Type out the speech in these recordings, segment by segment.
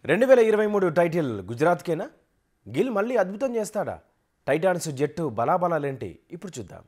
రెండు వేల ఇరవై మూడు టైటిల్ గుజరాత్కేనా గిల్ మళ్ళీ అద్భుతం చేస్తాడా టైటాన్స్ జట్టు బలాబలాలేంటి ఇప్పుడు చూద్దాం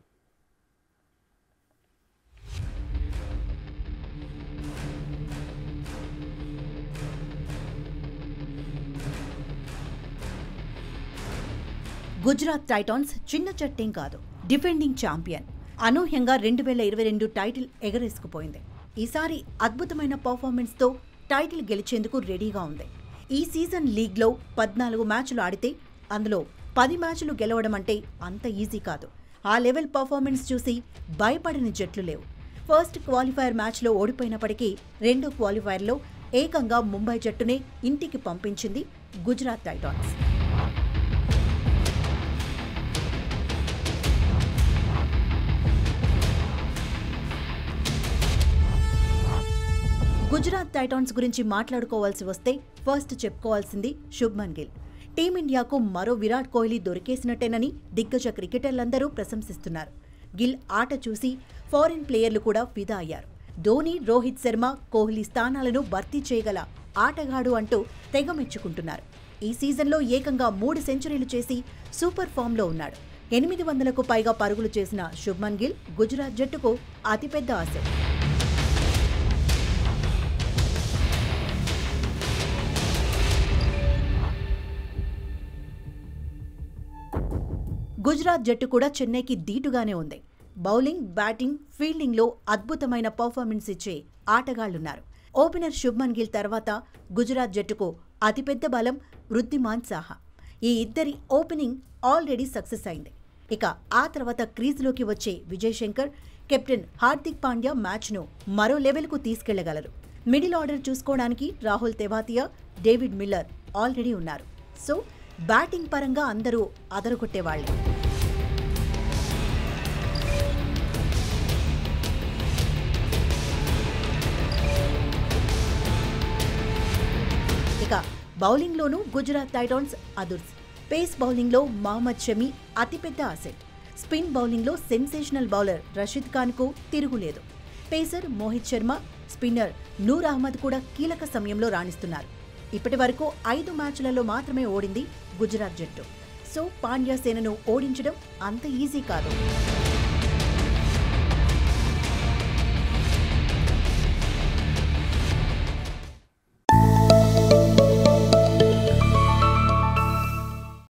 గుజరాత్ టైటాన్స్ చిన్న జట్టేం కాదు డిఫెండింగ్ ఛాంపియన్ అనూహ్యంగా రెండు వేల ఇరవై రెండు టైటిల్ ఎగరేసుకుపోయింది ఈసారి అద్భుతమైన పర్ఫార్మెన్స్తో టైటిల్ గెలిచేందుకు రెడీగా ఉంది ఈ సీజన్ లీగ్లో పద్నాలుగు మ్యాచ్లు ఆడితే అందులో పది మ్యాచ్లు గెలవడం అంటే అంత ఈజీ కాదు ఆ లెవెల్ పర్ఫార్మెన్స్ చూసి భయపడని జట్లు లేవు ఫస్ట్ క్వాలిఫైయర్ మ్యాచ్లో ఓడిపోయినప్పటికీ రెండో క్వాలిఫైయర్లో ఏకంగా ముంబై జట్టునే ఇంటికి పంపించింది గుజరాత్ టైటాన్స్ గుజరాత్ టైటాన్స్ గురించి మాట్లాడుకోవాల్సి వస్తే ఫస్ట్ చెప్పుకోవాల్సింది శుభ్మన్ గిల్ టీమిండియాకు మరో విరాట్ కోహ్లీ దొరికేసినట్టేనని దిగ్గజ క్రికెటర్లందరూ ప్రశంసిస్తున్నారు గిల్ ఆట చూసి ఫారిన్ ప్లేయర్లు కూడా ఫిదా అయ్యారు ధోని రోహిత్ శర్మ కోహ్లీ స్థానాలను భర్తీ చేయగల ఆటగాడు అంటూ తెగ మెచ్చుకుంటున్నారు ఈ సీజన్లో ఏకంగా మూడు సెంచరీలు చేసి సూపర్ ఫామ్లో ఉన్నాడు ఎనిమిది వందలకు పైగా పరుగులు చేసిన శుభ్మన్ గిల్ గుజరాత్ జట్టుకు అతిపెద్ద ఆశ గుజరాత్ జట్టు కూడా చెన్నైకి దీటుగానే ఉంది బౌలింగ్ బ్యాటింగ్ ఫీల్డింగ్లో అద్భుతమైన పర్ఫార్మెన్స్ ఇచ్చే ఆటగాళ్లున్నారు ఓపెనర్ శుభ్మన్ గిల్ తర్వాత గుజరాత్ జట్టుకు అతిపెద్ద బలం వృద్ధిమాన్ సాహా ఈ ఇద్దరి ఓపెనింగ్ ఆల్రెడీ సక్సెస్ అయింది ఇక ఆ తర్వాత క్రీజ్లోకి వచ్చే విజయ్ శంకర్ కెప్టెన్ హార్దిక్ పాండ్యా మ్యాచ్ను మరో లెవెల్కు తీసుకెళ్లగలరు మిడిల్ ఆర్డర్ చూసుకోవడానికి Rahul Tewatia David Miller already ఉన్నారు సో బ్యాటింగ్ పరంగా అందరూ అదరగొట్టేవాళ్లే ఇక బౌలింగ్లోనూ గుజరాత్ టైటాన్స్ అదుర్స్ పేస్ బౌలింగ్లో మహమ్మద్ షమి అతిపెద్ద అసెట్ స్పిన్ బౌలింగ్లో సెన్సేషనల్ బౌలర్ రషీద్ ఖాన్కు తిరుగులేదు పేసర్ మోహిత్ శర్మ స్పిన్నర్ నూర్ అహ్మద్ కూడా కీలక సమయంలో రాణిస్తున్నారు ఇప్పటి వరకు ఐదు మ్యాచ్లలో మాత్రమే ఓడింది గుజరాత్ జట్టు సో పాండ్యా సేనను ఓడించడం అంత ఈజీ కాదు